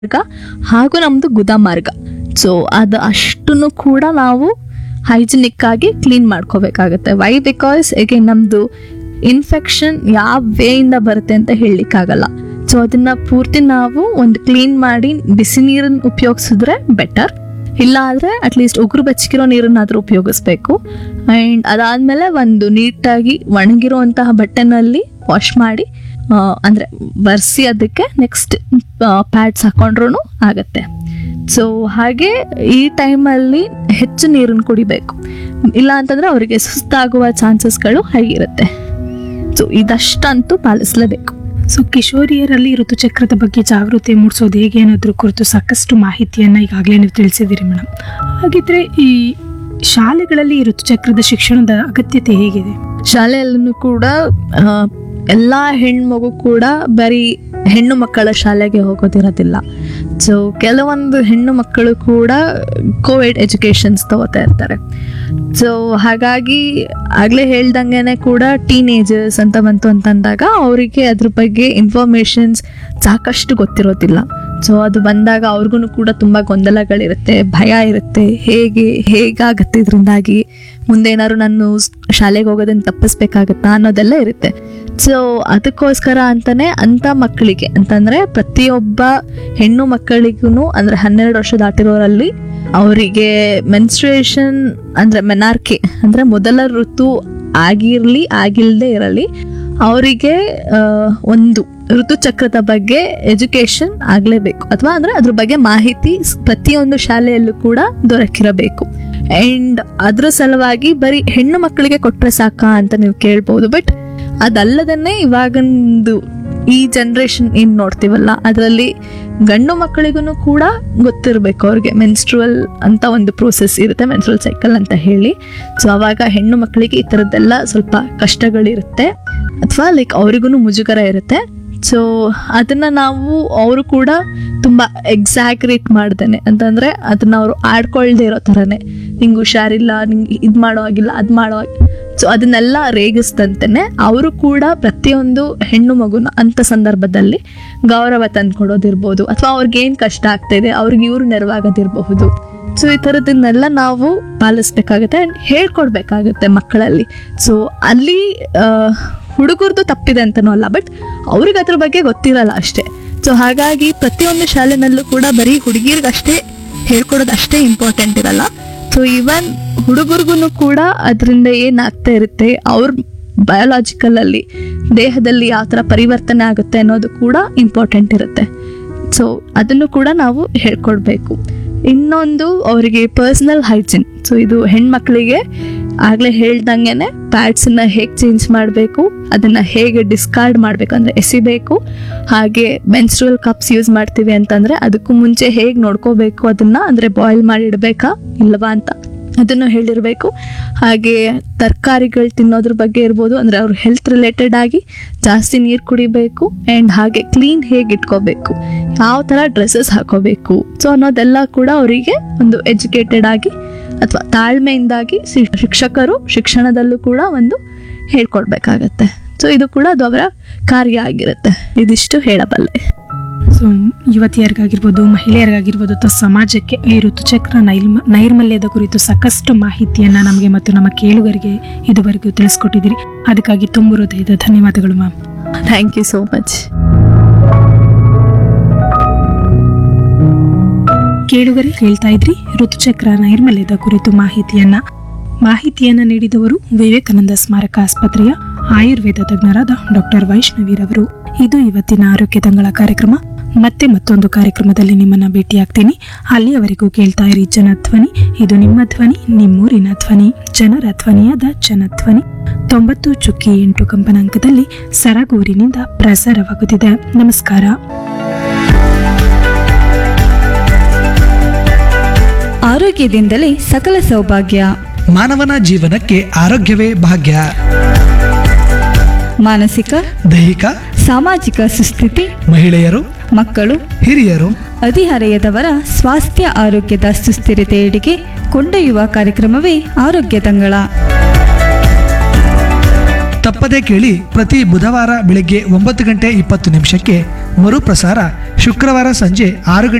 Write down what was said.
ಮಾರ್ಗ ಹಾಗೂ ನಮ್ದು ಗುದಾ ಮಾರ್ಗ ಸೊ ಅದು ಅಷ್ಟನ್ನು ಕೂಡ ನಾವು ಹೈಜಿನಿಕ್ ಆಗಿ ಕ್ಲೀನ್ ಮಾಡ್ಕೋಬೇಕಾಗತ್ತೆ ವೈ ಬಿಕಾಸ್ again ನಮ್ದು ಇನ್ಫೆಕ್ಷನ್ ಯಾವ ವೇಯಿಂದ ಬರುತ್ತೆ ಅಂತ ಹೇಳಲಿಕ್ಕಾಗಲ್ಲ ಸೊ ಅದನ್ನ ಪೂರ್ತಿ ನಾವು ಒಂದು ಕ್ಲೀನ್ ಮಾಡಿ ಬಿಸಿ ನೀರನ್ನ ಉಪಯೋಗಿಸಿದ್ರೆ ಬೆಟರ್ ಇಲ್ಲ ಆದರೆ ಅಟ್ಲೀಸ್ಟ್ ಉಗುರು ಬೆಚ್ಚಗಿರೋ ನೀರನ್ನಾದರೂ ಉಪಯೋಗಿಸ್ಬೇಕು ಆ್ಯಂಡ್ ಅದಾದಮೇಲೆ ಒಂದು ನೀಟಾಗಿ ಒಣಗಿರುವಂತಹ ಬಟ್ಟೆನಲ್ಲಿ ವಾಶ್ ಮಾಡಿ ಆ, ಅಂದ್ರೆ ಬರ್ಸಿ ಅದಕ್ಕೆ ನೆಕ್ಸ್ಟ್ ಪ್ಯಾಡ್ಸ್ ಹಾಕೊಂಡ್ರು ಆಗತ್ತೆ ಸೊ ಹಾಗೆ ಈ ಟೈಮಲ್ಲಿ ಹೆಚ್ಚು ನೀರನ್ನು ಕುಡಿಬೇಕು ಇಲ್ಲ ಅಂತಂದ್ರೆ ಅವರಿಗೆ ಸುಸ್ತಾಗುವ ಚಾನ್ಸಸ್ಗಳು ಇರುತ್ತೆ ಸೊ ಇದಷ್ಟಂತೂ ಪಾಲಿಸಲೇಬೇಕು ಸೊ ಕಿಶೋರಿಯರಲ್ಲಿ ಋತುಚಕ್ರದ ಬಗ್ಗೆ ಜಾಗೃತಿ ಮೂಡಿಸೋದು ಹೇಗೆ ಅನ್ನೋದ್ರ ಕುರಿತು ಸಾಕಷ್ಟು ಮಾಹಿತಿಯನ್ನ ಈಗಾಗಲೇ ನೀವು ತಿಳಿಸಿದ್ದೀರಿ ಮೇಡಮ್ ಹಾಗಿದ್ರೆ ಈ ಶಾಲೆಗಳಲ್ಲಿ ಈ ಋತುಚಕ್ರದ ಶಿಕ್ಷಣದ ಅಗತ್ಯತೆ ಹೇಗಿದೆ ಶಾಲೆಯಲ್ಲೂ ಕೂಡ ಆ, ಎಲ್ಲ ಹೆಣ್ಮಗು ಕೂಡ ಬರೀ ಹೆಣ್ಣು ಮಕ್ಕಳ ಶಾಲೆಗೆ ಹೋಗೋದಿರೋದಿಲ್ಲ ಸೊ ಕೆಲವೊಂದು ಹೆಣ್ಣು ಮಕ್ಕಳು ಕೂಡ ಕೋವಿಡ್ ಎಜುಕೇಶನ್ಸ್ ತಗೋತಾ ಇರ್ತಾರೆ ಸೊ ಹಾಗಾಗಿ ಆಗಲೇ ಹೇಳ್ದಂಗೆನೆ ಕೂಡ ಟೀನೇಜರ್ಸ್ ಅಂತ ಬಂತು ಅಂತಂದಾಗ ಅವರಿಗೆ ಅದ್ರ ಬಗ್ಗೆ ಇನ್ಫಾರ್ಮೇಷನ್ಸ್ ಸಾಕಷ್ಟು ಗೊತ್ತಿರೋದಿಲ್ಲ ಸೊ ಅದು ಬಂದಾಗ ಅವ್ರಿಗೂ ಕೂಡ ತುಂಬ ಗೊಂದಲಗಳಿರುತ್ತೆ ಭಯ ಇರುತ್ತೆ ಹೇಗೆ ಹೇಗಾಗತ್ತೆ ಇದರಿಂದಾಗಿ ಮುಂದೆ ಏನಾದ್ರು ನಾನು ಸ್- ಶಾಲೆಗೆ ಹೋಗೋದನ್ನ ತಪ್ಪಿಸ್ಬೇಕಾಗತ್ತಾ ಅನ್ನೋದೆಲ್ಲ ಇರುತ್ತೆ ಸೊ ಅದಕ್ಕೋಸ್ಕರ ಅಂತಾನೆ ಅಂತ ಮಕ್ಕಳಿಗೆ ಅಂತಂದ್ರೆ ಪ್ರತಿಯೊಬ್ಬ ಹೆಣ್ಣು ಮಕ್ಕಳಿಗೂ ಅಂದ್ರೆ ಹನ್ನೆರಡು ವರ್ಷ ದಾಟಿರೋರಲ್ಲಿ ಅವರಿಗೆ ಮೆನ್ಸ್ಟ್ರೇಷನ್ ಅಂದ್ರೆ ಮೆನಾರ್ಕೆ ಅಂದ್ರೆ ಮೊದಲ ಋತು ಆಗಿರ್ಲಿ ಆಗಿಲ್ದೇ ಇರಲಿ ಅವರಿಗೆ ಒಂದು ಋತುಚಕ್ರದ ಬಗ್ಗೆ ಎಜುಕೇಶನ್ ಆಗಲೇಬೇಕು ಅಥವಾ ಅಂದ್ರೆ ಅದ್ರ ಬಗ್ಗೆ ಮಾಹಿತಿ ಸ್- ಪ್ರತಿಯೊಂದು ಶಾಲೆಯಲ್ಲೂ ಕೂಡ ದೊರಕಿರಬೇಕು ಅಂಡ್ ಅದ್ರ ಸಲುವಾಗಿ ಬರೀ ಹೆಣ್ಣು ಮಕ್ಕಳಿಗೆ ಕೊಟ್ರೆ ಸಾಕಾ ಅಂತ ನೀವು ಕೇಳ್ಬೋದು ಬಟ್ ಅದಲ್ಲದನ್ನೇ ಇವಾಗಂದು ಈ ಜನ್ರೇಷನ್ ಏನ್ ನೋಡ್ತೀವಲ್ಲ ಅದರಲ್ಲಿ ಗಂಡು ಮಕ್ಕಳಿಗೂ ಕೂಡ ಗೊತ್ತಿರಬೇಕು ಅವ್ರಿಗೆ ಮೆನ್ಸ್ಟ್ರುವಲ್ ಅಂತ ಒಂದು ಪ್ರೋಸೆಸ್ ಇರುತ್ತೆ ಮೆನ್ಸ್ಟ್ರಲ್ ಸೈಕಲ್ ಅಂತ ಹೇಳಿ ಸೊ ಅವಾಗ ಹೆಣ್ಣು ಮಕ್ಕಳಿಗೆ ಈ ಥರದ್ದೆಲ್ಲ ಸ್ವಲ್ಪ ಕಷ್ಟಗಳಿರುತ್ತೆ ಅಥವಾ ಲೈಕ್ ಅವ್ರಿಗೂ ಮುಜುಗರ ಇರುತ್ತೆ ಸೊ ಅದನ್ನ ನಾವು ಅವರು ಕೂಡ ತುಂಬ ಎಕ್ಸಾಗ್ರೇಟ್ ಮಾಡ್ದೇನೆ ಅಂತಂದ್ರೆ ಅದನ್ನ ಅವರು ಆಡ್ಕೊಳ್ದೇ ಇರೋ ಥರನೇ ನಿಂಗೆ ಹುಷಾರಿಲ್ಲ ನಿಂಗೆ ಇದು ಮಾಡೋ ಆಗಿಲ್ಲ ಅದು ಮಾಡೋ ಸೊ ಅದನ್ನೆಲ್ಲ ರೇಗಿಸ್ದಂತೆನೆ ಅವರು ಕೂಡ ಪ್ರತಿಯೊಂದು ಹೆಣ್ಣು ಮಗುನ ಅಂತ ಸಂದರ್ಭದಲ್ಲಿ ಗೌರವ ತಂದ್ಕೊಡೋದಿರ್ಬೋದು ಅಥವಾ ಅವ್ರಿಗೆ ಏನು ಕಷ್ಟ ಆಗ್ತಾ ಇದೆ ಅವ್ರಿಗೆ ಇವ್ರು ನೆರವಾಗೋದಿರಬಹುದು ಸೊ ಈ ಥರದನ್ನೆಲ್ಲ ನಾವು ಪಾಲಿಸ್ಬೇಕಾಗತ್ತೆ ಆ್ಯಂಡ್ ಹೇಳ್ಕೊಡ್ಬೇಕಾಗತ್ತೆ ಮಕ್ಕಳಲ್ಲಿ ಸೊ ಅಲ್ಲಿ ಹುಡುಗರದು ತಪ್ಪಿದೆ ಅಂತನೂ ಅಲ್ಲ ಬಟ್ ಅವ್ರಿಗೆ ಅದ್ರ ಬಗ್ಗೆ ಗೊತ್ತಿರಲ್ಲ ಅಷ್ಟೇ ಸೊ ಹಾಗಾಗಿ ಪ್ರತಿಯೊಂದು ಶಾಲೆನಲ್ಲೂ ಕೂಡ ಬರೀ ಹುಡುಗಿರ್ಗಷ್ಟೇ ಹೇಳ್ಕೊಡೋದು ಅಷ್ಟೇ ಇಂಪಾರ್ಟೆಂಟ್ ಇರಲ್ಲ ಸೊ ಈವನ್ ಹುಡುಗರಿಗೂ ಕೂಡ ಅದರಿಂದ ಏನಾಗ್ತಾ ಇರುತ್ತೆ ಅವ್ರ ಬಯೋಲಾಜಿಕಲ್ ಅಲ್ಲಿ ದೇಹದಲ್ಲಿ ಯಾವ ಥರ ಪರಿವರ್ತನೆ ಆಗುತ್ತೆ ಅನ್ನೋದು ಕೂಡ ಇಂಪಾರ್ಟೆಂಟ್ ಇರುತ್ತೆ ಸೊ ಅದನ್ನು ಕೂಡ ನಾವು ಹೇಳ್ಕೊಡ್ಬೇಕು ಇನ್ನೊಂದು ಅವರಿಗೆ ಪರ್ಸನಲ್ ಹೈಜಿನ್ ಸೊ ಇದು ಹೆಣ್ಮಕ್ಳಿಗೆ ಆಗಲೇ ಹೇಳ್ದಂಗೆನೆ ಪ್ಯಾಡ್ಸನ್ನ ಹೇಗೆ ಚೇಂಜ್ ಮಾಡಬೇಕು ಅದನ್ನ ಹೇಗೆ ಡಿಸ್ಕಾರ್ಡ್ ಮಾಡಬೇಕು ಅಂದರೆ ಎಸಿಬೇಕು ಹಾಗೆ ಮೆನ್ಸ್ಟ್ರಲ್ ಕಪ್ಸ್ ಯೂಸ್ ಮಾಡ್ತೀವಿ ಅಂತಂದ್ರೆ ಅದಕ್ಕೂ ಮುಂಚೆ ಹೇಗೆ ನೋಡ್ಕೋಬೇಕು ಅದನ್ನ ಅಂದರೆ ಬಾಯ್ಲ್ ಮಾಡಿ ಇಡಬೇಕಾ ಇಲ್ಲವಾ ಅಂತ ಅದನ್ನು ಹೇಳಿರಬೇಕು ಹಾಗೆ ತರಕಾರಿಗಳು ತಿನ್ನೋದ್ರ ಬಗ್ಗೆ ಇರ್ಬೋದು ಅಂದರೆ ಅವ್ರ ಹೆಲ್ತ್ ರಿಲೇಟೆಡ್ ಆಗಿ ಜಾಸ್ತಿ ನೀರು ಕುಡಿಬೇಕು ಆ್ಯಂಡ್ ಹಾಗೆ ಕ್ಲೀನ್ ಹೇಗೆ ಇಟ್ಕೋಬೇಕು ಯಾವ ಥರ ಡ್ರೆಸ್ಸಸ್ ಹಾಕೋಬೇಕು ಸೊ ಅನ್ನೋದೆಲ್ಲ ಕೂಡ ಅವರಿಗೆ ಒಂದು ಎಜುಕೇಟೆಡ್ ಆಗಿ ಅಥವಾ ತಾಳ್ಮೆಯಿಂದಾಗಿ ಶಿ- ಶಿಕ್ಷಕರು ಶಿಕ್ಷಣದಲ್ಲೂ ಕೂಡ ಒಂದು ಹೇಳ್ಕೊಡ್ಬೇಕಾಗತ್ತೆ ಸೊ ಇದು ಕೂಡ ಅದು ಅವರ ಕಾರ್ಯ ಆಗಿರುತ್ತೆ ಇದಿಷ್ಟು ಹೇಳಬಲ್ಲೆ ಸೊ ಯುವತಿಯರಿಗಾಗಿರ್ಬೋದು ಮಹಿಳೆಯರಿಗಾಗಿರ್ಬೋದು ಅಥವಾ ಸಮಾಜಕ್ಕೆ ಈ ಋತುಚಕ್ರ ನೈಲ್ಮ ನೈರ್ಮಲ್ಯದ ಕುರಿತು ಸಾಕಷ್ಟು ಮಾಹಿತಿಯನ್ನ ನಮಗೆ ಮತ್ತು ನಮ್ಮ ಕೇಳುಗರಿಗೆ ಇದುವರೆಗೂ ತಿಳಿಸ್ಕೊಟ್ಟಿದ್ದೀರಿ ಅದಕ್ಕಾಗಿ ತುಂಬ ಹೃದಯದ ಧನ್ಯವಾದಗಳು ma'am thank you so much ಕೇಳುಗರೆ ಕೇಳ್ತಾ ಇದ್ರಿ ಋತುಚಕ್ರ ನೈರ್ಮಲ್ಯದ ಕುರಿತು ಮಾಹಿತಿಯನ್ನ ಮಾಹಿತಿಯನ್ನ ನೀಡಿದವರು ವಿವೇಕಾನಂದ ಸ್ಮಾರಕ ಆಸ್ಪತ್ರೆಯ ಆಯುರ್ವೇದ ತಜ್ಞರಾದ ಡಾಕ್ಟರ್ ವೈಷ್ಣವಿರವರು ಇದು ಇವತ್ತಿನ ಆರೋಗ್ಯ ತಂಗಳ ಕಾರ್ಯಕ್ರಮ ಮತ್ತೆ ಮತ್ತೊಂದು ಕಾರ್ಯಕ್ರಮದಲ್ಲಿ ನಿಮ್ಮನ್ನ ಭೇಟಿಯಾಗ್ತೀನಿ ಅಲ್ಲಿಯವರೆಗೂ ಕೇಳ್ತಾ ಇರಿ ಜನಧ್ವನಿ ಇದು ನಿಮ್ಮ ಧ್ವನಿ ನಿಮ್ಮೂರಿನ ಧ್ವನಿ ಜನರ ಧ್ವನಿಯಾದ ಜನಧ್ವನಿ ತೊಂಬತ್ತು ಚುಕ್ಕಿ ಎಂಟು ಕಂಪನಾಂಕದಲ್ಲಿ ಸರಗೂರಿನಿಂದ ಪ್ರಸಾರವಾಗುತ್ತಿದೆ ನಮಸ್ಕಾರ ಆರೋಗ್ಯದಿಂದಲೇ ಸಕಲ ಸೌಭಾಗ್ಯ ಮಾನವನ ಜೀವನಕ್ಕೆ ಆರೋಗ್ಯವೇ ಭಾಗ್ಯ ಮಾನಸಿಕ ದೈಹಿಕ ಸಾಮಾಜಿಕ ಸುಸ್ಥಿತಿ ಮಹಿಳೆಯರು ಮಕ್ಕಳು ಹಿರಿಯರು ಹದಿಹರೆಯದವರ ಸ್ವಾಸ್ಥ್ಯ ಆರೋಗ್ಯದ ಸುಸ್ಥಿರತೆಯೆಡೆಗೆ ಕೊಂಡೊಯ್ಯುವ ಕಾರ್ಯಕ್ರಮವೇ ಆರೋಗ್ಯ ತಂಗಳ ತಪ್ಪದೇ ಕೇಳಿ ಪ್ರತಿ ಬುಧವಾರ ಬೆಳಗ್ಗೆ ಒಂಬತ್ತು ಗಂಟೆ ಇಪ್ಪತ್ತು ನಿಮಿಷಕ್ಕೆ ಮರುಪ್ರಸಾರ ಶುಕ್ರವಾರ ಸಂಜೆ ಆರು ಗಂಟೆ